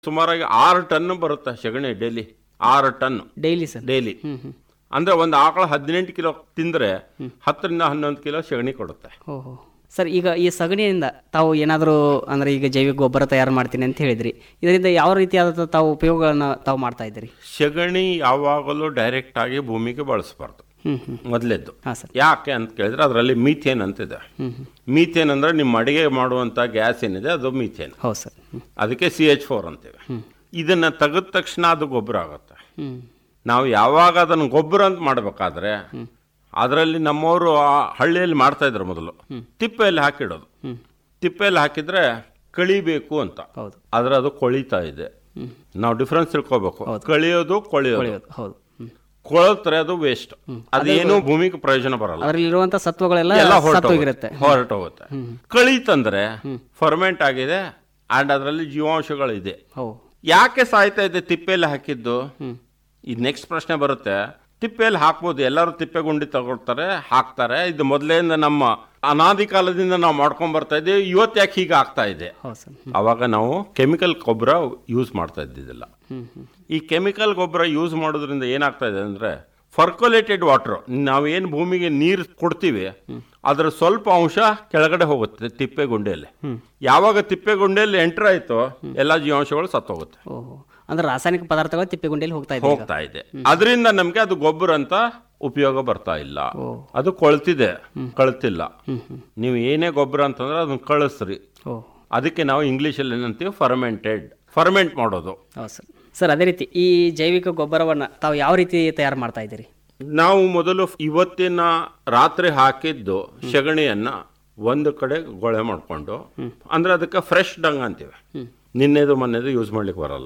ಸುಮಾರಾಗಿ ಆರು ಟನ್ ಬರುತ್ತೆ ಸಗಣಿ ಡೈಲಿ ಆರು ಟನ್ ಡೈಲಿ ಸರ್ ಡೈಲಿ ಹ್ಮ್ ಹ್ಮ್ ಅಂದ್ರೆ ಒಂದು ಆಕಳ ಹದಿನೆಂಟು ಕಿಲೋ ತಿಂದ್ರೆ ಹತ್ತರಿಂದ ಹನ್ನೊಂದು ಕಿಲೋ ಸಗಣಿ ಕೊಡುತ್ತೆ ಓಹೋ ಸರ್ ಈಗ ಈ ಸಗಣಿಯಿಂದ ತಾವು ಏನಾದರೂ ಅಂದರೆ ಈಗ ಜೈವಿಕ ಗೊಬ್ಬರ ತಯಾರು ಮಾಡ್ತೀನಿ ಅಂತ ಹೇಳಿದ್ರಿ ಇದರಿಂದ ಯಾವ ರೀತಿಯಾದ ತಾವು ಉಪಯೋಗಗಳನ್ನು ತಾವು ಮಾಡ್ತಾ ಇದ್ದೀರಿ ಸಗಣಿ ಯಾವಾಗಲೂ ಡೈರೆಕ್ಟ್ ಆಗಿ ಭೂಮಿಗೆ ಬಳಸಬಾರ್ದು ಹ್ಞೂ ಹ್ಞೂ ಮೊದಲೇದ್ದು ಹಾಂ ಸರ್ ಯಾಕೆ ಅಂತ ಕೇಳಿದ್ರೆ ಅದರಲ್ಲಿ ಮೀಥೇನ್ ಅಂತಿದೆ ಹ್ಞೂ ಹ್ಞೂ ಮೀಥೇನ್ ಅಂದ್ರೆ ನಿಮ್ಮ ಅಡಿಗೆ ಮಾಡುವಂಥ ಗ್ಯಾಸ್ ಏನಿದೆ ಅದು ಮೀಥೇನ್ ಹೌದು ಸರ್ ಹ್ಞೂ ಅದಕ್ಕೆ ಸಿ ಎಚ್ ಫೋರ್ ಅಂತೀವಿ ಇದನ್ನ ತೆಗೆದ ತಕ್ಷಣ ಅದು ಗೊಬ್ಬರ ಆಗುತ್ತೆ ಹ್ಞೂ ನಾವು ಯಾವಾಗ ಅದನ್ನು ಗೊಬ್ಬರ ಅಂತ ಮಾಡಬೇಕಾದ್ರೆ ಅದರಲ್ಲಿ ನಮ್ಮವರು ಆ ಹಳ್ಳಿಯಲ್ಲಿ ಮಾಡ್ತಾ ಇದ್ರು ಮೊದಲು ತಿಪ್ಪೆಯಲ್ಲಿ ಹಾಕಿಡೋದು ಹ್ಞೂ ತಿಪ್ಪೆಯಲ್ಲಿ ಹಾಕಿದ್ರೆ ಕಳಿಬೇಕು ಅಂತ ಹೌದು ಆದ್ರೆ ಅದು ಕೊಳಿತಾ ಇದೆ ನಾವು ಡಿಫ್ರೆನ್ಸ್ ತಿಳ್ಕೊಬೇಕು ಕಳಿಯೋದು ಕೊಳಿಯೋದು ಒಳ್ಳೆಯದು ಹೌದು ಹ್ಞೂ ಕೊಳತ್ರೆ ಅದು ವೇಸ್ಟ್ ಅದೇನು ಭೂಮಿಗೆ ಪ್ರಯೋಜನ ಬರಲ್ಲ ಅದರಲ್ಲಿರುವಂಥ ಸತ್ವಗಳೆಲ್ಲ ಎಲ್ಲ ಸತ್ತೋಗಿರುತ್ತೆ ಹೊರಟೋಗುತ್ತೆ ಕಳೀತಂದ್ರೆ ಫರ್ಮೆಂಟ್ ಆಗಿದೆ ಅಂಡ್ ಅದರಲ್ಲಿ ಜೀವಾಂಶಗಳಿದೆ ಹೋ ಯಾಕೆ ಸಾಯ್ತಾ ಇದೆ ತಿಪ್ಪೆಯಲ್ಲಿ ಹಾಕಿದ್ದು ಈ ನೆಕ್ಸ್ಟ್ ಪ್ರಶ್ನೆ ಬರುತ್ತೆ ತಿಪ್ಪೆಯಲ್ಲಿ ಹಾಕ್ಬೋದು ಎಲ್ಲರೂ ತಿಪ್ಪೆ ಗುಂಡಿ ತಗೊಳ್ತಾರೆ ಹಾಕ್ತಾರೆ ಇದು ಮೊದಲೇಂದ ನಮ್ಮ ಅನಾದಿ ಕಾಲದಿಂದ ನಾವು ಮಾಡ್ಕೊಂಡ್ ಬರ್ತಾ ಇದ್ದೀವಿ ಇವತ್ತು ಯಾಕೆ ಹೀಗೆ ಆಗ್ತಾ ಇದೆ ಹೌದು ಸರ್ ಅವಾಗ ನಾವು ಕೆಮಿಕಲ್ ಗೊಬ್ಬರ ಯೂಸ್ ಮಾಡ್ತಾ ಇದ್ದಿದ್ದಿಲ್ಲ ಹ್ಞೂ ಹ್ಞೂ ಈ ಕೆಮಿಕಲ್ ಗೊಬ್ಬರ ಯೂಸ್ ಮಾಡೋದ್ರಿಂದ ಏನಾಗ್ತಾ ಇದೆ ಅಂದ್ರೆ ಫರ್ಕೊಲೇಟೆಡ್ ವಾಟರ್ ನಾವೇನು ಭೂಮಿಗೆ ನೀರು ಕೊಡ್ತೀವಿ ಅದರ ಸ್ವಲ್ಪ ಅಂಶ ಕೆಳಗಡೆ ಹೋಗುತ್ತೆ ತಿಪ್ಪೆ ಗುಂಡೆಯಲ್ಲಿ ಯಾವಾಗ ತಿಪ್ಪೆ ಗುಂಡೆಯಲ್ಲಿ ಎಂಟರ್ ಆಯ್ತೋ ಎಲ್ಲ ಜೀವಾಂಶಗಳು ಸತ್ತೋಗುತ್ತೆ ಓಹೋ ಅಂದ್ರೆ ರಾಸಾಯನಿಕ ಪದಾರ್ಥಗಳು ತಿಪ್ಪೆಗುಂಡಿಯಲ್ಲಿ ಹೋಗ್ತಾ ಇದೆ ಈಗ ಹೋಗ್ತಾ ಇದೆ ಅದರಿಂದ ನಮ್ಗೆ ಅದು ಗೊಬ್ಬರ ಅಂತ ಉಪಯೋಗ ಬರ್ತಾ ಇಲ್ಲ ಓ. ಅದು ಕೊಳ್ತಿದೆ ಕಳ್ತಿಲ್ಲ ನೀವು ಏನೇ ಗೊಬ್ಬರ ಅಂತಂದ್ರೆ ಅದನ್ನ ಕಳಿಸ್ರಿ ಓ ಅದಕ್ಕೆ ನಾವು ಇಂಗ್ಲೀಷಲ್ಲಿ ಏನಂತೀವಿ ಫರ್ಮೆಂಟೆಡ್ ಫರ್ಮೆಂಟ್ ಮಾಡೋದು ಹೌದು ಸರ್ ಸರ್ ಅದೇ ರೀತಿ ಈ ಜೈವಿಕ ಗೊಬ್ಬರವನ್ನು ತಾವು ಯಾವ ರೀತಿ ತಯಾರು ಮಾಡ್ತಾ ಇದ್ದೀರಿ ನಾವು ಮೊದಲು ಇವತ್ತಿನ ರಾತ್ರಿ ಹಾಕಿದ್ದು ಸಗಣಿಯನ್ನ ಒಂದು ಕಡೆ ಗೊಳೆ ಮಾಡಿಕೊಂಡು ಅಂದ್ರೆ ಅದಕ್ಕೆ ಫ್ರೆಶ್ ಡಂಗ್ ಅಂತೀವಿ ನಿನ್ನೆದು ಮೊನ್ನೆದು ಯೂಸ್ ಮಾಡ್ಲಿಕ್ಕೆ ಬರಲ್ಲ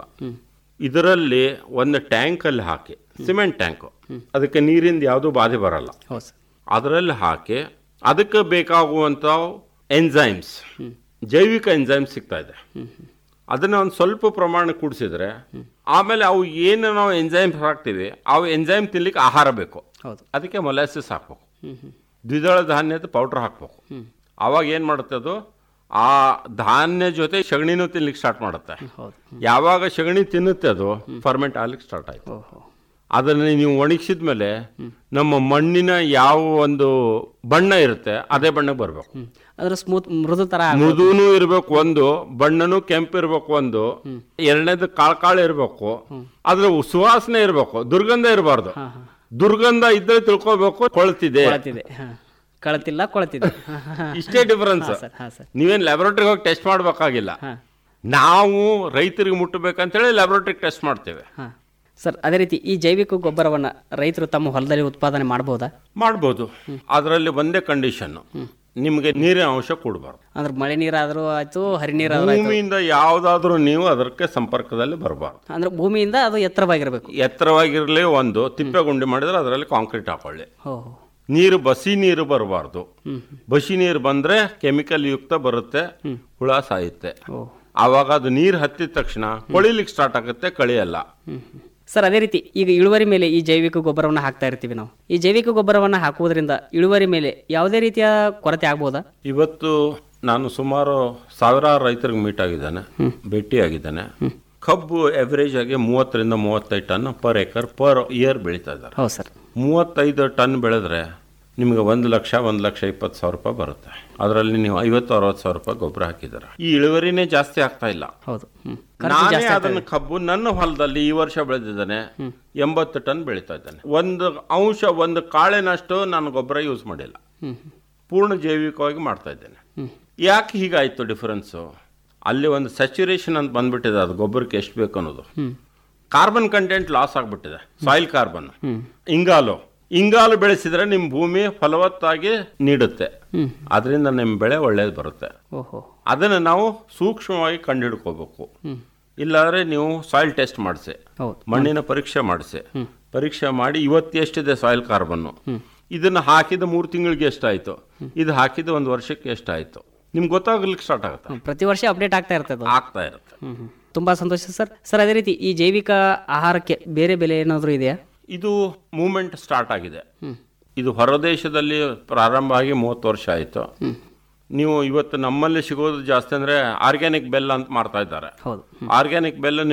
ಇದರಲ್ಲಿ ಒಂದು ಟ್ಯಾಂಕಲ್ಲಿ ಹಾಕಿ ಸಿಮೆಂಟ್ ಟ್ಯಾಂಕು ಅದಕ್ಕೆ ನೀರಿಂದ ಯಾವುದೂ ಬಾಧೆ ಬರಲ್ಲ ಹೌದು ಸರ್ ಅದರಲ್ಲಿ ಹಾಕಿ ಅದಕ್ಕೆ ಬೇಕಾಗುವಂಥ ಎನ್ಸೈಮ್ಸ್ ಜೈವಿಕ ಎನ್ಸೈಮ್ಸ್ ಸಿಗ್ತಾ ಇದೆ ಅದನ್ನ ಒಂದು ಸ್ವಲ್ಪ ಪ್ರಮಾಣ ಕೂಡಿಸಿದ್ರೆ ಆಮೇಲೆ ಅವು ಏನು ನಾವು ಎನ್ಸೈಮ್ಸ್ ಹಾಕ್ತೀವಿ ಅವು ಎನ್ಸೈಮ್ ತಿನ್ಲಿಕ್ಕೆ ಆಹಾರ ಬೇಕು ಹೌದು ಅದಕ್ಕೆ ಮೊಲಾಸಿಸ್ ಹಾಕ್ಬೇಕು ಹ್ಞೂ ಹ್ಞೂ ದ್ವಿದಳ ಧಾನ್ಯದ ಪೌಡ್ರ್ ಹಾಕ್ಬೇಕು ಆವಾಗ ಏನು ಮಾಡುತ್ತೆ ಅದು ಆ ಧಾನ್ಯ ಜೊತೆ ಸಗಣಿನೂ ತಿನ್ಲಿಕ್ಕೆ ಸ್ಟಾರ್ಟ್ ಮಾಡುತ್ತೆ ಹೌದು ಯಾವಾಗ ಸಗಣಿ ತಿನ್ನುತ್ತೆ ಅದು ಫರ್ಮೆಂಟ್ ಆಗ್ಲಿಕ್ಕೆ ಸ್ಟಾರ್ಟ್ ಆಯ್ತು ಓಹೋ ಅದನ್ನು ನೀವು ಒಣಗಿಸಿದ ಮೇಲೆ ನಮ್ಮ ಮಣ್ಣಿನ ಯಾವ ಒಂದು ಬಣ್ಣ ಇರುತ್ತೆ ಅದೇ ಬಣ್ಣ ಬರಬೇಕು ಹ್ಞೂ ಅದ್ರ ಸ್ಮೂತ್ ಮೃದು ಥರ ಮೃದುನೂ ಇರಬೇಕು ಒಂದು ಬಣ್ಣನೂ ಕೆಂಪು ಇರಬೇಕು ಒಂದು ಎರಡನೇದು ಕಾಳು ಕಾಳು ಇರಬೇಕು ಅದ್ರ ಸುವಾಸನೆ ಇರಬೇಕು ದುರ್ಗಂಧ ಇರಬಾರ್ದು ಹಾಂ ಹಾಂ ದುರ್ಗಂಧ ಇದ್ರೆ ತಿಳ್ಕೊಬೇಕು ಕೊಳ್ತಿದೆ ಕೊಳತಿದೆ ಹಾಂ ಕಳತಿಲ್ಲ ಕೊಳತಿದೆ ಹಾಂ ಹಾಂ ಇಷ್ಟೇ ಡಿಫರೆನ್ಸ್ ಸರ್ ಹಾಂ ಸರ್ ನೀವೇನು ಲ್ಯಾಬೊರೇಟರಿಗೆ ಹೋಗಿ ಟೆಸ್ಟ್ ಮಾಡಬೇಕಾಗಿಲ್ಲ ಹಾಂ ನಾವು ರೈತರಿಗೆ ಮುಟ್ಟಬೇಕಂತೇಳಿ ಲ್ಯಾಬೊರೇಟರಿಗೆ ಟೆಸ್ಟ್ ಮಾಡ್ತೇವೆ ಹಾಂ ಸರ್ ಅದೇ ರೀತಿ ಈ ಜೈವಿಕ ಗೊಬ್ಬರವನ್ನು ರೈತರು ತಮ್ಮ ಹೊಲದಲ್ಲಿ ಉತ್ಪಾದನೆ ಮಾಡ್ಬೋದಾ ಮಾಡ್ಬೋದು ಅದರಲ್ಲಿ ಒಂದೇ ಕಂಡೀಷನ್ ನಿಮಗೆ ನೀರಿನ ಅಂಶ ಕೊಡಬಾರ್ದು ಅಂದ್ರೆ ಮಳೆ ನೀರಾದರೂ ಆಯಿತು ಹರಿ ನೀರಾದರೂ ಆಯಿತು ಭೂಮಿಯಿಂದ ಯಾವುದಾದ್ರೂ ನೀವು ಅದಕ್ಕೆ ಸಂಪರ್ಕದಲ್ಲಿ ಬರಬಾರ್ದು ಅಂದ್ರೆ ಭೂಮಿಯಿಂದ ಅದು ಎತ್ತರವಾಗಿರಬೇಕು ಎತ್ತರವಾಗಿರಲಿ ಒಂದು ತಿಪ್ಪೆ ಗುಂಡಿ ಮಾಡಿದ್ರೆ ಅದರಲ್ಲಿ ಕಾಂಕ್ರೀಟ್ ಹಾಕೊಳ್ಳಿ ಹೋ ನೀರು ಬಸಿ ನೀರು ಬರಬಾರ್ದು ಬಸಿ ನೀರು ಬಂದ್ರೆ ಕೆಮಿಕಲ್ ಯುಕ್ತ ಬರುತ್ತೆ ಹುಳ ಸಾಯುತ್ತೆ ಓ ಆವಾಗ ಅದು ನೀರು ಹತ್ತಿದ ತಕ್ಷಣ ಕೊಳಿಲಿಕ್ಕೆ ಸ್ಟಾರ್ಟ್ ಆಗುತ್ತೆ ಕಳಿಯಲ್ಲ ಹ್ಮ್ ಹ್ಮ್. ಸರ್ ಅದೇ ರೀತಿ ಈಗ ಇಳುವರಿ ಮೇಲೆ ಈ ಜೈವಿಕ ಗೊಬ್ಬರವನ್ನು ಹಾಕ್ತಾ ಇರ್ತೀವಿ ನಾವು ಈ ಜೈವಿಕ ಗೊಬ್ಬರವನ್ನು ಹಾಕುವುದರಿಂದ ಇಳುವರಿ ಮೇಲೆ ಯಾವುದೇ ರೀತಿಯ ಕೊರತೆ ಆಗ್ಬೋದಾ ಇವತ್ತು ನಾನು ಸುಮಾರು ಸಾವಿರಾರು ರೈತರಿಗೆ ಮೀಟ್ ಆಗಿದ್ದಾನೆ ಭೇಟಿ ಆಗಿದ್ದಾನೆ ಕಬ್ಬು ಎವರೇಜ್ ಆಗಿ ಮೂವತ್ತರಿಂದ ಮೂವತ್ತೈದು ton per acre per year ಬೆಳೀತಾ ಇದ್ದಾರೆ ಹೌದು ಸರ್ ಮೂವತ್ತೈದು ಟನ್ ಬೆಳೆದ್ರೆ ನಿಮಗೆ ಒಂದು ಲಕ್ಷ ಒಂದು ಲಕ್ಷ ಇಪ್ಪತ್ತು ಸಾವಿರ ರೂಪಾಯಿ ಬರುತ್ತೆ ಅದರಲ್ಲಿ ನೀವು ಐವತ್ತು ಅರವತ್ತು ಸಾವಿರ ರೂಪಾಯಿ ಗೊಬ್ಬರ ಹಾಕಿದ್ದಾರೆ ಈ ಇಳುವರಿನೇ ಜಾಸ್ತಿ ಆಗ್ತಾ ಇಲ್ಲ ಹೌದು ಹ್ಮ್. ನಾನೇ ಅದನ್ನ ಕಬ್ಬು ನನ್ನ ಹೊಲದಲ್ಲಿ ಈ ವರ್ಷ ಬೆಳೆದಿದ್ದಾನೆ ಎಂಬತ್ತು ಟನ್ ಬೆಳೀತಾ ಇದ್ದಾನೆ ಒಂದು ಅಂಶ ಒಂದು ಕಾಳಿನಷ್ಟು ನಾನು ಗೊಬ್ಬರ ಯೂಸ್ ಮಾಡಿಲ್ಲ ಹ್ಮ್ ಪೂರ್ಣ ಜೈವಿಕವಾಗಿ ಮಾಡ್ತಾ ಇದ್ದೇನೆ ಯಾಕೆ ಹೀಗಾಯ್ತು ಡಿಫರೆನ್ಸು ಅಲ್ಲಿ ಒಂದು ಸ್ಯಾಚುರೇಷನ್ ಅಂತ ಬಂದ್ಬಿಟ್ಟಿದೆ ಅದು ಗೊಬ್ಬರಕ್ಕೆ ಎಷ್ಟು ಬೇಕು ಅನ್ನೋದು ಕಾರ್ಬನ್ ಕಂಟೆಂಟ್ ಲಾಸ್ ಆಗ್ಬಿಟ್ಟಿದೆ ಸಾಯಿಲ್ ಕಾರ್ಬನ್ ಇಂಗಾಲು ಇಂಗಾಲು ಬೆಳೆಸಿದ್ರೆ ನಿಮ್ಮ ಭೂಮಿ ಫಲವತ್ತಾಗಿ ನೀಡುತ್ತೆ ಹ್ಮ್. ಅದರಿಂದ ನಿಮ್ಮ ಬೆಳೆ ಒಳ್ಳೇದು ಬರುತ್ತೆ ಓಹೋ ಅದನ್ನು ನಾವು ಸೂಕ್ಷ್ಮವಾಗಿ ಕಂಡುಹಿಡ್ಕೋಬೇಕು ಇಲ್ಲಾಂದ್ರೆ ನೀವು ಸಾಯಿಲ್ ಟೆಸ್ಟ್ ಮಾಡಿಸಿ ಹೌದು ಮಣ್ಣಿನ ಪರೀಕ್ಷೆ ಮಾಡಿಸಿ ಪರೀಕ್ಷೆ ಮಾಡಿ ಇವತ್ತು ಎಷ್ಟಿದೆ ಸಾಯಿಲ್ ಕಾರ್ಬನ್ನು ಇದನ್ನ ಹಾಕಿದ ಮೂರು ತಿಂಗಳಿಗೆ ಎಷ್ಟಾಯ್ತು ಇದು ಹಾಕಿದ ಒಂದು ವರ್ಷಕ್ಕೆ ಎಷ್ಟಾಯ್ತು ನಿಮ್ಗೆ ಗೊತ್ತಾಗ್ಲಿಕ್ಕೆ ಸ್ಟಾರ್ಟ್ ಆಗುತ್ತೆ ಹ್ಮ್. ಪ್ರತಿ ವರ್ಷ ಅಪ್ಡೇಟ್ ಆಗ್ತಾ ಇರ್ತದೆ ಅದು. ಆಗ್ತಾ ಇರುತ್ತೆ ಹ್ಮ್ ಹ್ಮ್. ತುಂಬಾ ಸಂತೋಷ ಸರ್ ಸರ್ ಅದೇ ರೀತಿ ಈ ಜೈವಿಕ ಆಹಾರಕ್ಕೆ ಬೇರೆ ಬೆಲೆ ಏನಾದರೂ ಇದೆಯಾ ಇದು ಮೂಮೆಂಟ್ ಸ್ಟಾರ್ಟ್ ಆಗಿದೆ ಇದು ಹೊರದೇಶದಲ್ಲಿ ಪ್ರಾರಂಭ ಆಗಿ ಮೂವತ್ತು ವರ್ಷ ಆಯಿತು ನೀವು ಇವತ್ತು ನಮ್ಮಲ್ಲಿ ಸಿಗೋದು ಜಾಸ್ತಿ ಅಂದ್ರೆ ಆರ್ಗ್ಯಾನಿಕ್ ಬೆಲ್ಲ ಅಂತ ಮಾಡ್ತಾ ಇದ್ದಾರೆ ಹೌದು ಆರ್ಗ್ಯಾನಿಕ್ ಬೆಲ್ಲ